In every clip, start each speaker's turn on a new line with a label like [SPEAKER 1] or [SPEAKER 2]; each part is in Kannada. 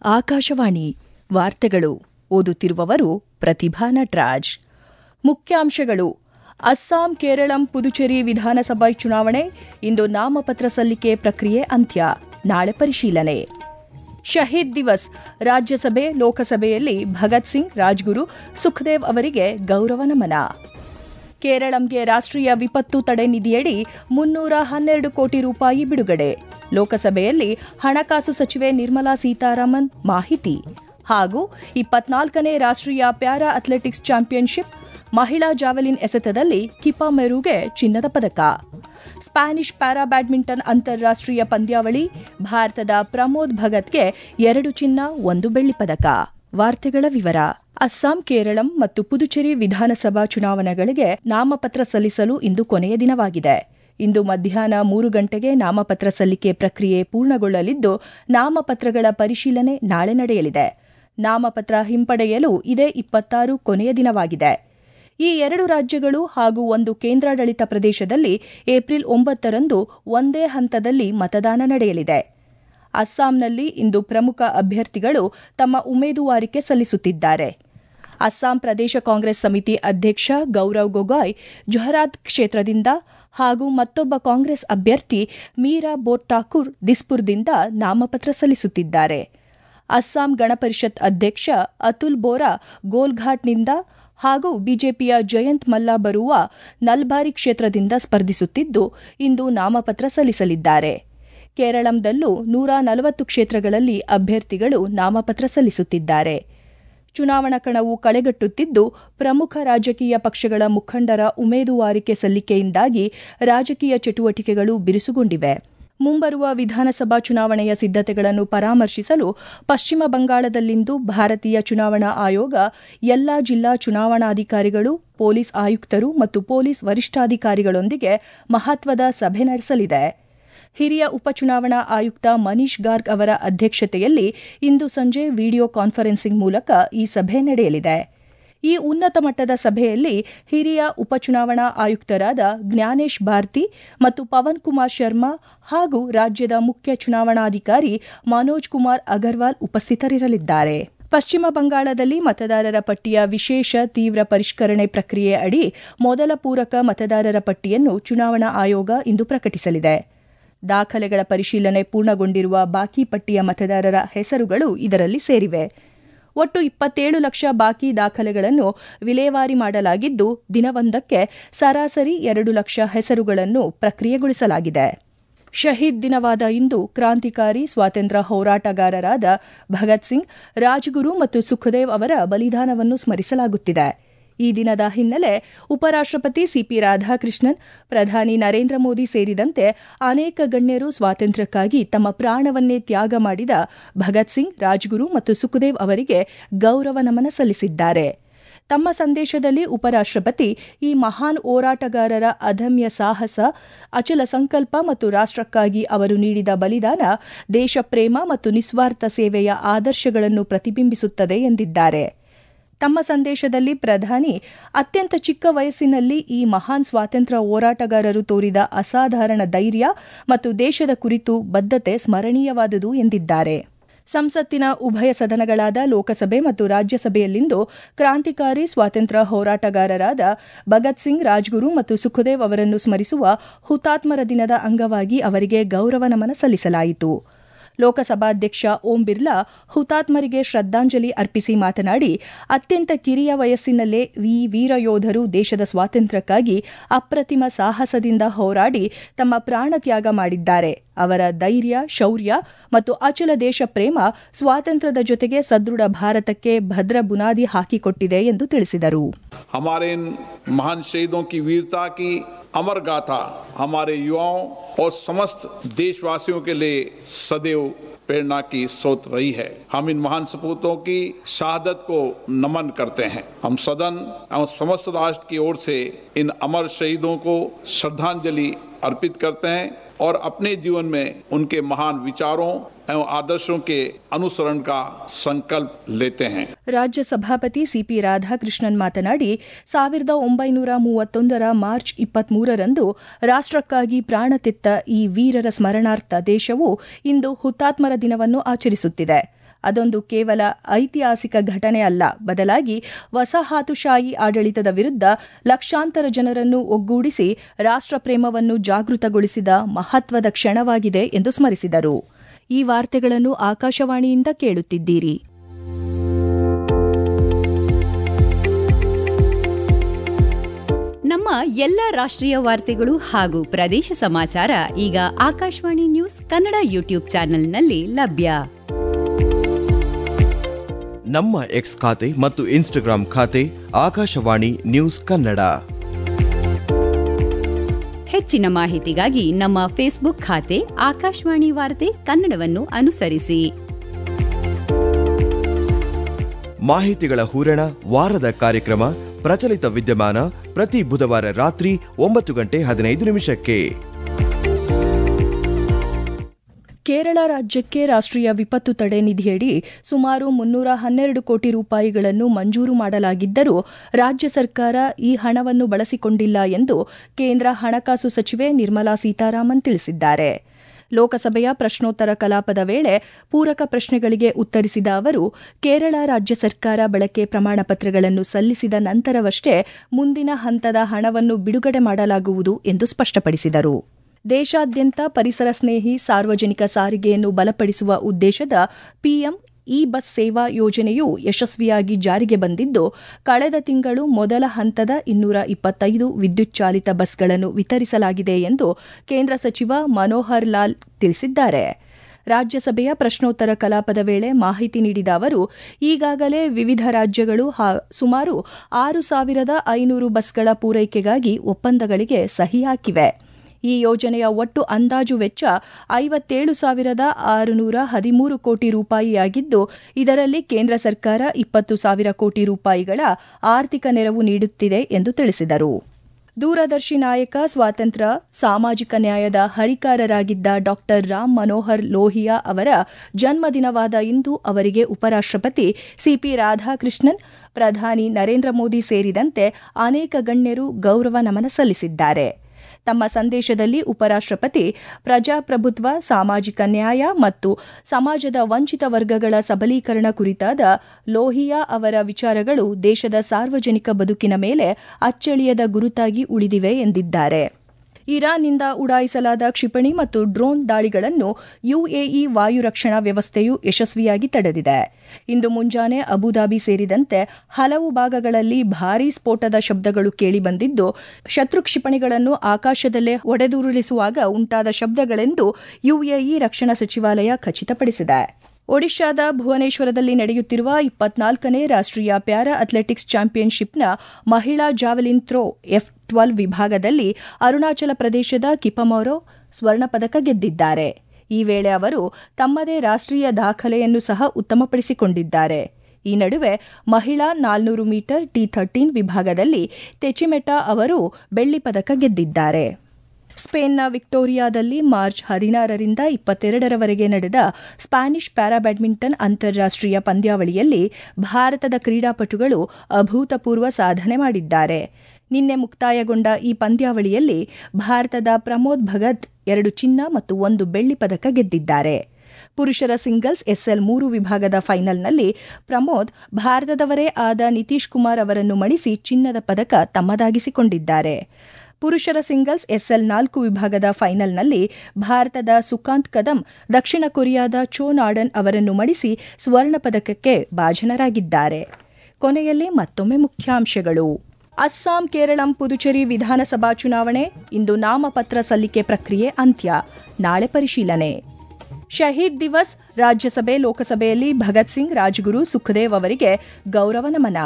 [SPEAKER 1] ಆಕಾಶವಾಣಿ ವಾರ್ತೆಗಳು ಓದುತ್ತಿರುವವರು ಪ್ರತಿಭಾ ನಟ್ರಾಜ್ ಮುಖ್ಯಾಂಶಗಳು ಅಸ್ಸಾಂ ಕೇರಳಂ ಪುದುಚೇರಿ ವಿಧಾನಸಭಾ ಚುನಾವಣೆ ಇಂದು ನಾಮಪತ್ರ ಸಲ್ಲಿಕೆ ಪ್ರಕ್ರಿಯೆ ಅಂತ್ಯ ನಾಳೆ ಪರಿಶೀಲನೆ ಶಹೀದ್ ದಿವಸ್ ರಾಜ್ಯಸಭೆ ಲೋಕಸಭೆಯಲ್ಲಿ ಭಗತ್ ಸಿಂಗ್ ರಾಜ್ಗುರು ಸುಖದೇವ್ ಅವರಿಗೆ ಗೌರವ ನಮನ ಕೇರಳಂಗೆ ರಾಷ್ಟ್ರೀಯ ವಿಪತ್ತು ತಡೆ ನಿಧಿಯಡಿ ಮುನ್ನೂರ ಹನ್ನೆರಡು ಕೋಟಿ ರೂಪಾಯಿ ಬಿಡುಗಡೆ ಲೋಕಸಭೆಯಲ್ಲಿ ಹಣಕಾಸು ಸಚಿವೆ ನಿರ್ಮಲಾ ಸೀತಾರಾಮನ್ ಮಾಹಿತಿ ಹಾಗೂ ಇಪ್ಪತ್ನಾಲ್ಕನೇ ರಾಷ್ಟ್ರೀಯ ಪ್ಯಾರಾ ಅಥ್ಲೆಟಿಕ್ಸ್ ಚಾಂಪಿಯನ್ಶಿಪ್ ಮಹಿಳಾ ಜಾವೆಲಿನ್ ಎಸೆತದಲ್ಲಿ ಕಿಪಾ ಮೆರುಗೆ ಚಿನ್ನದ ಪದಕ ಸ್ಪ್ಯಾನಿಷ್ ಪ್ಯಾರಾ ಬ್ಯಾಡ್ಮಿಂಟನ್ ಅಂತಾರಾಷ್ಟ್ರೀಯ ಪಂದ್ಯಾವಳಿ ಭಾರತದ ಪ್ರಮೋದ್ ಭಗತ್ಗೆ ಎರಡು ಚಿನ್ನ ಒಂದು ಬೆಳ್ಳಿ ಪದಕ ವಾರ್ತೆಗಳ ವಿವರ ಅಸ್ಸಾಂ ಕೇರಳಂ ಮತ್ತು ಪುದುಚೇರಿ ವಿಧಾನಸಭಾ ಚುನಾವಣೆಗಳಿಗೆ ನಾಮಪತ್ರ ಸಲ್ಲಿಸಲು ಇಂದು ಕೊನೆಯ ದಿನವಾಗಿದೆ ಇಂದು ಮಧ್ಯಾಹ್ನ ಮೂರು ಗಂಟೆಗೆ ನಾಮಪತ್ರ ಸಲ್ಲಿಕೆ ಪ್ರಕ್ರಿಯೆ ಪೂರ್ಣಗೊಳ್ಳಲಿದ್ದು ನಾಮಪತ್ರಗಳ ಪರಿಶೀಲನೆ ನಾಳೆ ನಡೆಯಲಿದೆ ನಾಮಪತ್ರ ಹಿಂಪಡೆಯಲು ಇದೇ ಇಪ್ಪತ್ತಾರು ಕೊನೆಯ ದಿನವಾಗಿದೆ ಈ ಎರಡು ರಾಜ್ಯಗಳು ಹಾಗೂ ಒಂದು ಕೇಂದ್ರಾಡಳಿತ ಪ್ರದೇಶದಲ್ಲಿ ಏಪ್ರಿಲ್ ಒಂಬತ್ತರಂದು ಒಂದೇ ಹಂತದಲ್ಲಿ ಮತದಾನ ನಡೆಯಲಿದೆ ಅಸ್ಸಾಂನಲ್ಲಿ ಇಂದು ಪ್ರಮುಖ ಅಭ್ಯರ್ಥಿಗಳು ತಮ್ಮ ಉಮೇದುವಾರಿಕೆ ಸಲ್ಲಿಸುತ್ತಿದ್ದಾರೆ ಅಸ್ಸಾಂ ಪ್ರದೇಶ ಕಾಂಗ್ರೆಸ್ ಸಮಿತಿ ಅಧ್ಯಕ್ಷ ಗೌರವ್ ಗೊಗಾಯ್ ಜೊಹರಾತ್ ಕ್ಷೇತ್ರದಿಂದ ಹಾಗೂ ಮತ್ತೊಬ್ಬ ಕಾಂಗ್ರೆಸ್ ಅಭ್ಯರ್ಥಿ ಮೀರಾ ಬೋರ್ಟಾಕೂರ್ ದಿಸ್ಪುರ್ದಿಂದ ನಾಮಪತ್ರ ಸಲ್ಲಿಸುತ್ತಿದ್ದಾರೆ ಅಸ್ಸಾಂ ಗಣಪರಿಷತ್ ಅಧ್ಯಕ್ಷ ಅತುಲ್ ಬೋರಾ ಗೋಲ್ಘಾಟ್ನಿಂದ ಹಾಗೂ ಬಿಜೆಪಿಯ ಜಯಂತ್ ಮಲ್ಲಾ ಬರುವ ನಲ್ಬಾರಿ ಕ್ಷೇತ್ರದಿಂದ ಸ್ಪರ್ಧಿಸುತ್ತಿದ್ದು ಇಂದು ನಾಮಪತ್ರ ಸಲ್ಲಿಸಲಿದ್ದಾರೆ ಕೇರಳಂದಲ್ಲೂ ನೂರ ನಲವತ್ತು ಕ್ಷೇತ್ರಗಳಲ್ಲಿ ಅಭ್ಯರ್ಥಿಗಳು ನಾಮಪತ್ರ ಸಲ್ಲಿಸುತ್ತಿದ್ದಾರೆ ಚುನಾವಣಾ ಕಣವು ಕಳೆಗಟ್ಟುತ್ತಿದ್ದು ಪ್ರಮುಖ ರಾಜಕೀಯ ಪಕ್ಷಗಳ ಮುಖಂಡರ ಉಮೇದುವಾರಿಕೆ ಸಲ್ಲಿಕೆಯಿಂದಾಗಿ ರಾಜಕೀಯ ಚಟುವಟಿಕೆಗಳು ಬಿರುಸುಗೊಂಡಿವೆ ಮುಂಬರುವ ವಿಧಾನಸಭಾ ಚುನಾವಣೆಯ ಸಿದ್ದತೆಗಳನ್ನು ಪರಾಮರ್ಶಿಸಲು ಪಶ್ಚಿಮ ಬಂಗಾಳದಲ್ಲಿಂದು ಭಾರತೀಯ ಚುನಾವಣಾ ಆಯೋಗ ಎಲ್ಲಾ ಜಿಲ್ಲಾ ಚುನಾವಣಾಧಿಕಾರಿಗಳು ಪೊಲೀಸ್ ಆಯುಕ್ತರು ಮತ್ತು ಪೊಲೀಸ್ ವರಿಷ್ಠಾಧಿಕಾರಿಗಳೊಂದಿಗೆ ಮಹತ್ವದ ಸಭೆ ನಡೆಸಲಿದೆ ಹಿರಿಯ ಉಪಚುನಾವಣಾ ಆಯುಕ್ತ ಮನೀಶ್ ಗಾರ್ಗ್ ಅವರ ಅಧ್ಯಕ್ಷತೆಯಲ್ಲಿ ಇಂದು ಸಂಜೆ ವಿಡಿಯೋ ಕಾನ್ಫರೆನ್ಸಿಂಗ್ ಮೂಲಕ ಈ ಸಭೆ ನಡೆಯಲಿದೆ ಈ ಉನ್ನತ ಮಟ್ಟದ ಸಭೆಯಲ್ಲಿ ಹಿರಿಯ ಉಪಚುನಾವಣಾ ಆಯುಕ್ತರಾದ ಜ್ಞಾನೇಶ್ ಭಾರ್ತಿ ಮತ್ತು ಪವನ್ ಕುಮಾರ್ ಶರ್ಮಾ ಹಾಗೂ ರಾಜ್ಯದ ಮುಖ್ಯ ಚುನಾವಣಾಧಿಕಾರಿ ಮನೋಜ್ ಕುಮಾರ್ ಅಗರ್ವಾಲ್ ಉಪಸ್ಥಿತರಿರಲಿದ್ದಾರೆ ಪಶ್ಚಿಮ ಬಂಗಾಳದಲ್ಲಿ ಮತದಾರರ ಪಟ್ಟಿಯ ವಿಶೇಷ ತೀವ್ರ ಪರಿಷ್ಕರಣೆ ಪ್ರಕ್ರಿಯೆ ಅಡಿ ಮೊದಲ ಪೂರಕ ಮತದಾರರ ಪಟ್ಟಿಯನ್ನು ಚುನಾವಣಾ ಆಯೋಗ ಇಂದು ಪ್ರಕಟಿಸಲಿದೆ ದಾಖಲೆಗಳ ಪರಿಶೀಲನೆ ಪೂರ್ಣಗೊಂಡಿರುವ ಬಾಕಿ ಪಟ್ಟಿಯ ಮತದಾರರ ಹೆಸರುಗಳು ಇದರಲ್ಲಿ ಸೇರಿವೆ ಒಟ್ಟು ಇಪ್ಪತ್ತೇಳು ಲಕ್ಷ ಬಾಕಿ ದಾಖಲೆಗಳನ್ನು ವಿಲೇವಾರಿ ಮಾಡಲಾಗಿದ್ದು ದಿನವೊಂದಕ್ಕೆ ಸರಾಸರಿ ಎರಡು ಲಕ್ಷ ಹೆಸರುಗಳನ್ನು ಪ್ರಕ್ರಿಯೆಗೊಳಿಸಲಾಗಿದೆ ಶಹೀದ್ ದಿನವಾದ ಇಂದು ಕ್ರಾಂತಿಕಾರಿ ಸ್ವಾತಂತ್ರ್ಯ ಹೋರಾಟಗಾರರಾದ ಭಗತ್ ಸಿಂಗ್ ರಾಜ್ಗುರು ಮತ್ತು ಸುಖದೇವ್ ಅವರ ಬಲಿದಾನವನ್ನು ಸ್ಮರಿಸಲಾಗುತ್ತಿದೆ ಈ ದಿನದ ಹಿನ್ನೆಲೆ ಉಪರಾಷ್ಟಪತಿ ಸಿಪಿ ರಾಧಾಕೃಷ್ಣನ್ ಪ್ರಧಾನಿ ನರೇಂದ್ರ ಮೋದಿ ಸೇರಿದಂತೆ ಅನೇಕ ಗಣ್ಯರು ಸ್ವಾತಂತ್ರ್ಯಕ್ಕಾಗಿ ತಮ್ಮ ಪ್ರಾಣವನ್ನೇ ತ್ಯಾಗ ಮಾಡಿದ ಭಗತ್ ಸಿಂಗ್ ರಾಜ್ಗುರು ಮತ್ತು ಸುಖದೇವ್ ಅವರಿಗೆ ಗೌರವ ನಮನ ಸಲ್ಲಿಸಿದ್ದಾರೆ ತಮ್ಮ ಸಂದೇಶದಲ್ಲಿ ಉಪರಾಷ್ಟಪತಿ ಈ ಮಹಾನ್ ಹೋರಾಟಗಾರರ ಅದಮ್ಯ ಸಾಹಸ ಅಚಲ ಸಂಕಲ್ಪ ಮತ್ತು ರಾಷ್ಟಕ್ಕಾಗಿ ಅವರು ನೀಡಿದ ಬಲಿದಾನ ದೇಶಪ್ರೇಮ ಮತ್ತು ನಿಸ್ವಾರ್ಥ ಸೇವೆಯ ಆದರ್ಶಗಳನ್ನು ಪ್ರತಿಬಿಂಬಿಸುತ್ತದೆ ಎಂದಿದ್ದಾರೆ ತಮ್ಮ ಸಂದೇಶದಲ್ಲಿ ಪ್ರಧಾನಿ ಅತ್ಯಂತ ಚಿಕ್ಕ ವಯಸ್ಸಿನಲ್ಲಿ ಈ ಮಹಾನ್ ಸ್ವಾತಂತ್ರ್ಯ ಹೋರಾಟಗಾರರು ತೋರಿದ ಅಸಾಧಾರಣ ಧೈರ್ಯ ಮತ್ತು ದೇಶದ ಕುರಿತು ಬದ್ಧತೆ ಸ್ಮರಣೀಯವಾದುದು ಎಂದಿದ್ದಾರೆ ಸಂಸತ್ತಿನ ಉಭಯ ಸದನಗಳಾದ ಲೋಕಸಭೆ ಮತ್ತು ರಾಜ್ಯಸಭೆಯಲ್ಲಿಂದು ಕ್ರಾಂತಿಕಾರಿ ಸ್ವಾತಂತ್ರ್ಯ ಹೋರಾಟಗಾರರಾದ ಭಗತ್ ಸಿಂಗ್ ರಾಜ್ಗುರು ಮತ್ತು ಸುಖದೇವ್ ಅವರನ್ನು ಸ್ಮರಿಸುವ ಹುತಾತ್ಮರ ದಿನದ ಅಂಗವಾಗಿ ಅವರಿಗೆ ಗೌರವ ನಮನ ಸಲ್ಲಿಸಲಾಯಿತು ಲೋಕಸಭಾಧ್ಯಕ್ಷ ಓಂ ಬಿರ್ಲಾ ಹುತಾತ್ಮರಿಗೆ ಶ್ರದ್ದಾಂಜಲಿ ಅರ್ಪಿಸಿ ಮಾತನಾಡಿ ಅತ್ಯಂತ ಕಿರಿಯ ವಯಸ್ಸಿನಲ್ಲೇ ಈ ವೀರಯೋಧರು ದೇಶದ ಸ್ವಾತಂತ್ರ್ಯಕ್ಕಾಗಿ ಅಪ್ರತಿಮ ಸಾಹಸದಿಂದ ಹೋರಾಡಿ ತಮ್ಮ ಪ್ರಾಣ ತ್ಯಾಗ ಮಾಡಿದ್ದಾರೆ ಅವರ ಧೈರ್ಯ ಶೌರ್ಯ ಮತ್ತು ಅಚಲ ದೇಶ ಪ್ರೇಮ ಸ್ವಾತಂತ್ರ್ಯದ ಜೊತೆಗೆ ಸದೃಢ ಭಾರತಕ್ಕೆ ಭದ್ರ ಬುನಾದಿ ಹಾಕಿಕೊಟ್ಟಿದೆ ಎಂದು ತಿಳಿಸಿದರು
[SPEAKER 2] हमारे इन महान शहीदों की वीरता की अमर गाथा हमारे युवाओं और समस्त देशवासियों के लिए सदैव प्रेरणा की स्रोत रही है हम इन महान सपूतों की शहादत को नमन करते हैं हम सदन एवं समस्त राष्ट्र की ओर से इन अमर शहीदों को श्रद्धांजलि अर्पित करते हैं और अपने जीवन में उनके महान विचारों एवं आदर्शों के अनुसरण का संकल्प लेते हैं
[SPEAKER 1] ರಾಜ್ಯ ಸಭಾಪತಿ ಸಿಪಿ ರಾಧಾಕೃಷ್ಣನ್ ಮಾತನಾಡಿ ಸಾವಿರದ ಒಂಬೈನೂರ ಮೂವತ್ತೊಂದರ ಮಾರ್ಚ್ ಇಪ್ಪತ್ಮೂರರಂದು ರಾಷ್ಟಕ್ಕಾಗಿ ಪ್ರಾಣ ತೆತ್ತ ಈ ವೀರರ ಸ್ಮರಣಾರ್ಥ ದೇಶವು ಇಂದು ಹುತಾತ್ಮರ ದಿನವನ್ನು ಆಚರಿಸುತ್ತಿದೆ ಅದೊಂದು ಕೇವಲ ಐತಿಹಾಸಿಕ ಘಟನೆ ಅಲ್ಲ ಬದಲಾಗಿ ವಸಾಹತುಶಾಹಿ ಆಡಳಿತದ ವಿರುದ್ಧ ಲಕ್ಷಾಂತರ ಜನರನ್ನು ಒಗ್ಗೂಡಿಸಿ ರಾಷ್ಟ್ರಪ್ರೇಮವನ್ನು ಜಾಗೃತಗೊಳಿಸಿದ ಮಹತ್ವದ ಕ್ಷಣವಾಗಿದೆ ಎಂದು ಸ್ಮರಿಸಿದರು ಈ ವಾರ್ತೆಗಳನ್ನು ಆಕಾಶವಾಣಿಯಿಂದ ಕೇಳುತ್ತಿದ್ದೀರಿ
[SPEAKER 3] ನಮ್ಮ ಎಲ್ಲ ರಾಷ್ಟ್ರೀಯ ವಾರ್ತೆಗಳು ಹಾಗೂ ಪ್ರದೇಶ ಸಮಾಚಾರ ಈಗ ಆಕಾಶವಾಣಿ ನ್ಯೂಸ್ ಕನ್ನಡ ಯೂಟ್ಯೂಬ್ ಚಾನೆಲ್ನಲ್ಲಿ ಲಭ್ಯ
[SPEAKER 4] ನಮ್ಮ ಎಕ್ಸ್ ಖಾತೆ ಮತ್ತು ಇನ್ಸ್ಟಾಗ್ರಾಂ ಖಾತೆ ಆಕಾಶವಾಣಿ ನ್ಯೂಸ್ ಕನ್ನಡ
[SPEAKER 3] ಹೆಚ್ಚಿನ ಮಾಹಿತಿಗಾಗಿ ನಮ್ಮ ಫೇಸ್ಬುಕ್ ಖಾತೆ ಆಕಾಶವಾಣಿ ವಾರ್ತೆ ಕನ್ನಡವನ್ನು ಅನುಸರಿಸಿ
[SPEAKER 4] ಮಾಹಿತಿಗಳ ಹೂರಣ ವಾರದ ಕಾರ್ಯಕ್ರಮ ಪ್ರಚಲಿತ ವಿದ್ಯಮಾನ ಪ್ರತಿ ಬುಧವಾರ ರಾತ್ರಿ ಒಂಬತ್ತು ಗಂಟೆ ಹದಿನೈದು ನಿಮಿಷಕ್ಕೆ
[SPEAKER 1] ಕೇರಳ ರಾಜ್ಯಕ್ಕೆ ರಾಷ್ಟ್ರೀಯ ವಿಪತ್ತು ತಡೆ ನಿಧಿಯಡಿ ಸುಮಾರು ಮುನ್ನೂರ ಹನ್ನೆರಡು ಕೋಟಿ ರೂಪಾಯಿಗಳನ್ನು ಮಂಜೂರು ಮಾಡಲಾಗಿದ್ದರೂ ರಾಜ್ಯ ಸರ್ಕಾರ ಈ ಹಣವನ್ನು ಬಳಸಿಕೊಂಡಿಲ್ಲ ಎಂದು ಕೇಂದ್ರ ಹಣಕಾಸು ಸಚಿವೆ ನಿರ್ಮಲಾ ಸೀತಾರಾಮನ್ ತಿಳಿಸಿದ್ದಾರೆ ಲೋಕಸಭೆಯ ಪ್ರಶ್ನೋತ್ತರ ಕಲಾಪದ ವೇಳೆ ಪೂರಕ ಪ್ರಶ್ನೆಗಳಿಗೆ ಉತ್ತರಿಸಿದ ಅವರು ಕೇರಳ ರಾಜ್ಯ ಸರ್ಕಾರ ಬಳಕೆ ಪ್ರಮಾಣಪತ್ರಗಳನ್ನು ಸಲ್ಲಿಸಿದ ನಂತರವಷ್ಟೇ ಮುಂದಿನ ಹಂತದ ಹಣವನ್ನು ಬಿಡುಗಡೆ ಮಾಡಲಾಗುವುದು ಎಂದು ಸ್ಪಷ್ಟಪಡಿಸಿದರು ದೇಶಾದ್ಯಂತ ಪರಿಸರ ಸ್ನೇಹಿ ಸಾರ್ವಜನಿಕ ಸಾರಿಗೆಯನ್ನು ಬಲಪಡಿಸುವ ಉದ್ದೇಶದ ಪಿಎಂ ಇ ಬಸ್ ಸೇವಾ ಯೋಜನೆಯು ಯಶಸ್ವಿಯಾಗಿ ಜಾರಿಗೆ ಬಂದಿದ್ದು ಕಳೆದ ತಿಂಗಳು ಮೊದಲ ಹಂತದ ಇನ್ನೂರ ಇಪ್ಪತ್ತೈದು ವಿದ್ಯುತ್ ಚಾಲಿತ ಬಸ್ಗಳನ್ನು ವಿತರಿಸಲಾಗಿದೆ ಎಂದು ಕೇಂದ್ರ ಸಚಿವ ಮನೋಹರ್ ಲಾಲ್ ತಿಳಿಸಿದ್ದಾರೆ ರಾಜ್ಯಸಭೆಯ ಪ್ರಶ್ನೋತ್ತರ ಕಲಾಪದ ವೇಳೆ ಮಾಹಿತಿ ನೀಡಿದ ಅವರು ಈಗಾಗಲೇ ವಿವಿಧ ರಾಜ್ಯಗಳು ಸುಮಾರು ಆರು ಸಾವಿರದ ಐನೂರು ಬಸ್ಗಳ ಪೂರೈಕೆಗಾಗಿ ಒಪ್ಪಂದಗಳಿಗೆ ಸಹಿ ಹಾಕಿವೆ ಈ ಯೋಜನೆಯ ಒಟ್ಟು ಅಂದಾಜು ವೆಚ್ಚ ಐವತ್ತೇಳು ಸಾವಿರದ ಆರುನೂರ ಹದಿಮೂರು ಕೋಟಿ ರೂಪಾಯಿಯಾಗಿದ್ದು ಇದರಲ್ಲಿ ಕೇಂದ್ರ ಸರ್ಕಾರ ಇಪ್ಪತ್ತು ಸಾವಿರ ಕೋಟಿ ರೂಪಾಯಿಗಳ ಆರ್ಥಿಕ ನೆರವು ನೀಡುತ್ತಿದೆ ಎಂದು ತಿಳಿಸಿದರು ದೂರದರ್ಶಿ ನಾಯಕ ಸ್ವಾತಂತ್ರ್ಯ ಸಾಮಾಜಿಕ ನ್ಯಾಯದ ಹರಿಕಾರರಾಗಿದ್ದ ಡಾ ರಾಮ್ ಮನೋಹರ್ ಲೋಹಿಯಾ ಅವರ ಜನ್ಮದಿನವಾದ ಇಂದು ಅವರಿಗೆ ಉಪರಾಷ್ಟಪತಿ ಸಿಪಿ ರಾಧಾಕೃಷ್ಣನ್ ಪ್ರಧಾನಿ ನರೇಂದ್ರ ಮೋದಿ ಸೇರಿದಂತೆ ಅನೇಕ ಗಣ್ಯರು ಗೌರವ ನಮನ ಸಲ್ಲಿಸಿದ್ದಾರೆ ತಮ್ಮ ಸಂದೇಶದಲ್ಲಿ ಉಪರಾಷ್ಟಪತಿ ಪ್ರಜಾಪ್ರಭುತ್ವ ಸಾಮಾಜಿಕ ನ್ಯಾಯ ಮತ್ತು ಸಮಾಜದ ವಂಚಿತ ವರ್ಗಗಳ ಸಬಲೀಕರಣ ಕುರಿತಾದ ಲೋಹಿಯಾ ಅವರ ವಿಚಾರಗಳು ದೇಶದ ಸಾರ್ವಜನಿಕ ಬದುಕಿನ ಮೇಲೆ ಅಚ್ಚಳಿಯದ ಗುರುತಾಗಿ ಉಳಿದಿವೆ ಎಂದಿದ್ದಾರೆ ಇರಾನ್ನಿಂದ ಉಡಾಯಿಸಲಾದ ಕ್ಷಿಪಣಿ ಮತ್ತು ಡ್ರೋನ್ ದಾಳಿಗಳನ್ನು ಯುಎಇ ವಾಯು ರಕ್ಷಣಾ ವ್ಯವಸ್ಥೆಯು ಯಶಸ್ವಿಯಾಗಿ ತಡೆದಿದೆ ಇಂದು ಮುಂಜಾನೆ ಅಬುದಾಬಿ ಸೇರಿದಂತೆ ಹಲವು ಭಾಗಗಳಲ್ಲಿ ಭಾರೀ ಸ್ಫೋಟದ ಶಬ್ದಗಳು ಕೇಳಿಬಂದಿದ್ದು ಶತ್ರು ಕ್ಷಿಪಣಿಗಳನ್ನು ಆಕಾಶದಲ್ಲೇ ಒಡೆದುರುಳಿಸುವಾಗ ಉಂಟಾದ ಶಬ್ದಗಳೆಂದು ಯುಎಇ ರಕ್ಷಣಾ ಸಚಿವಾಲಯ ಖಚಿತಪಡಿಸಿದೆ ಒಡಿಶಾದ ಭುವನೇಶ್ವರದಲ್ಲಿ ನಡೆಯುತ್ತಿರುವ ಇಪ್ಪತ್ನಾಲ್ಕನೇ ರಾಷ್ಟ್ರೀಯ ಪ್ಯಾರಾ ಅಥ್ಲೆಟಿಕ್ಸ್ ಚಾಂಪಿಯನ್ಶಿಪ್ನ ಮಹಿಳಾ ಜಾವೆಲಿನ್ ಥ್ರೋ ಎಫ್ ಟ್ವೆಲ್ ವಿಭಾಗದಲ್ಲಿ ಅರುಣಾಚಲ ಪ್ರದೇಶದ ಕಿಪಮೋರೋ ಸ್ವರ್ಣ ಪದಕ ಗೆದ್ದಿದ್ದಾರೆ ಈ ವೇಳೆ ಅವರು ತಮ್ಮದೇ ರಾಷ್ಟ್ರೀಯ ದಾಖಲೆಯನ್ನು ಸಹ ಉತ್ತಮಪಡಿಸಿಕೊಂಡಿದ್ದಾರೆ ಈ ನಡುವೆ ಮಹಿಳಾ ನಾಲ್ನೂರು ಮೀಟರ್ ಟಿ ಥರ್ಟೀನ್ ವಿಭಾಗದಲ್ಲಿ ತೆಚಿಮೆಟಾ ಅವರು ಬೆಳ್ಳಿ ಪದಕ ಗೆದ್ದಿದ್ದಾರೆ ಸ್ಪೇನ್ನ ವಿಕ್ಟೋರಿಯಾದಲ್ಲಿ ಮಾರ್ಚ್ ಹದಿನಾರರಿಂದ ಇಪ್ಪತ್ತೆರಡರವರೆಗೆ ನಡೆದ ಸ್ಪ್ಯಾನಿಷ್ ಪ್ಯಾರಾ ಬ್ಯಾಡ್ಮಿಂಟನ್ ಅಂತಾರಾಷ್ಟೀಯ ಪಂದ್ಯಾವಳಿಯಲ್ಲಿ ಭಾರತದ ಕ್ರೀಡಾಪಟುಗಳು ಅಭೂತಪೂರ್ವ ಸಾಧನೆ ಮಾಡಿದ್ದಾರೆ ನಿನ್ನೆ ಮುಕ್ತಾಯಗೊಂಡ ಈ ಪಂದ್ಯಾವಳಿಯಲ್ಲಿ ಭಾರತದ ಪ್ರಮೋದ್ ಭಗತ್ ಎರಡು ಚಿನ್ನ ಮತ್ತು ಒಂದು ಬೆಳ್ಳಿ ಪದಕ ಗೆದ್ದಿದ್ದಾರೆ ಪುರುಷರ ಸಿಂಗಲ್ಸ್ ಎಸ್ಎಲ್ ಮೂರು ವಿಭಾಗದ ಫೈನಲ್ನಲ್ಲಿ ಪ್ರಮೋದ್ ಭಾರತದವರೇ ಆದ ನಿತೀಶ್ ಕುಮಾರ್ ಅವರನ್ನು ಮಣಿಸಿ ಚಿನ್ನದ ಪದಕ ತಮ್ಮದಾಗಿಸಿಕೊಂಡಿದ್ದಾರೆ ಪುರುಷರ ಸಿಂಗಲ್ಸ್ ಎಸ್ಎಲ್ ನಾಲ್ಕು ವಿಭಾಗದ ಫೈನಲ್ನಲ್ಲಿ ಭಾರತದ ಸುಕಾಂತ್ ಕದಂ ದಕ್ಷಿಣ ಕೊರಿಯಾದ ಚೋ ನಾಡನ್ ಅವರನ್ನು ಮಣಿಸಿ ಸ್ವರ್ಣ ಪದಕಕ್ಕೆ ಭಾಜನರಾಗಿದ್ದಾರೆ ಕೊನೆಯಲ್ಲಿ ಮತ್ತೊಮ್ಮೆ ಮುಖ್ಯಾಂಶಗಳು ಅಸ್ಸಾಂ ಕೇರಳಂ ಪುದುಚೇರಿ ವಿಧಾನಸಭಾ ಚುನಾವಣೆ ಇಂದು ನಾಮಪತ್ರ ಸಲ್ಲಿಕೆ ಪ್ರಕ್ರಿಯೆ ಅಂತ್ಯ ನಾಳೆ ಪರಿಶೀಲನೆ ಶಹೀದ್ ದಿವಸ್ ರಾಜ್ಯಸಭೆ ಲೋಕಸಭೆಯಲ್ಲಿ ಭಗತ್ ಸಿಂಗ್ ರಾಜ್ಗುರು ಸುಖದೇವ್ ಅವರಿಗೆ ಗೌರವ ನಮನ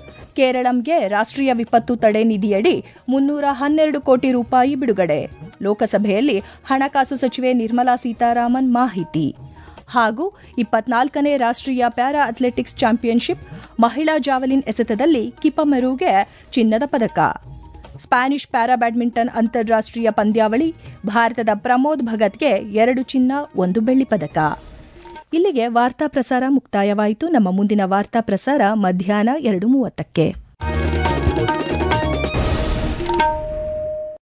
[SPEAKER 1] ಕೇರಳಂಗೆ ರಾಷ್ಟ್ರೀಯ ವಿಪತ್ತು ತಡೆ ನಿಧಿಯಡಿ ಮುನ್ನೂರ ಹನ್ನೆರಡು ಕೋಟಿ ರೂಪಾಯಿ ಬಿಡುಗಡೆ ಲೋಕಸಭೆಯಲ್ಲಿ ಹಣಕಾಸು ಸಚಿವೆ ನಿರ್ಮಲಾ ಸೀತಾರಾಮನ್ ಮಾಹಿತಿ ಹಾಗೂ ಇಪ್ಪತ್ನಾಲ್ಕನೇ ರಾಷ್ಟ್ರೀಯ ಪ್ಯಾರಾ ಅಥ್ಲೆಟಿಕ್ಸ್ ಚಾಂಪಿಯನ್ಶಿಪ್ ಮಹಿಳಾ ಜಾವಲಿನ್ ಎಸೆತದಲ್ಲಿ ಕಿಪಮೆರುಗೆ ಚಿನ್ನದ ಪದಕ ಸ್ಪ್ಯಾನಿಷ್ ಪ್ಯಾರಾ ಬ್ಯಾಡ್ಮಿಂಟನ್ ಅಂತಾರಾಷ್ಟೀಯ ಪಂದ್ಯಾವಳಿ ಭಾರತದ ಪ್ರಮೋದ್ ಭಗತ್ಗೆ ಎರಡು ಚಿನ್ನ ಒಂದು ಬೆಳ್ಳಿ ಪದಕ ಇಲ್ಲಿಗೆ ವಾರ್ತಾ ಪ್ರಸಾರ ಮುಕ್ತಾಯವಾಯಿತು ನಮ್ಮ ಮುಂದಿನ ವಾರ್ತಾ ಪ್ರಸಾರ ಮಧ್ಯಾಹ್ನ ಎರಡು ಮೂವತ್ತಕ್ಕೆ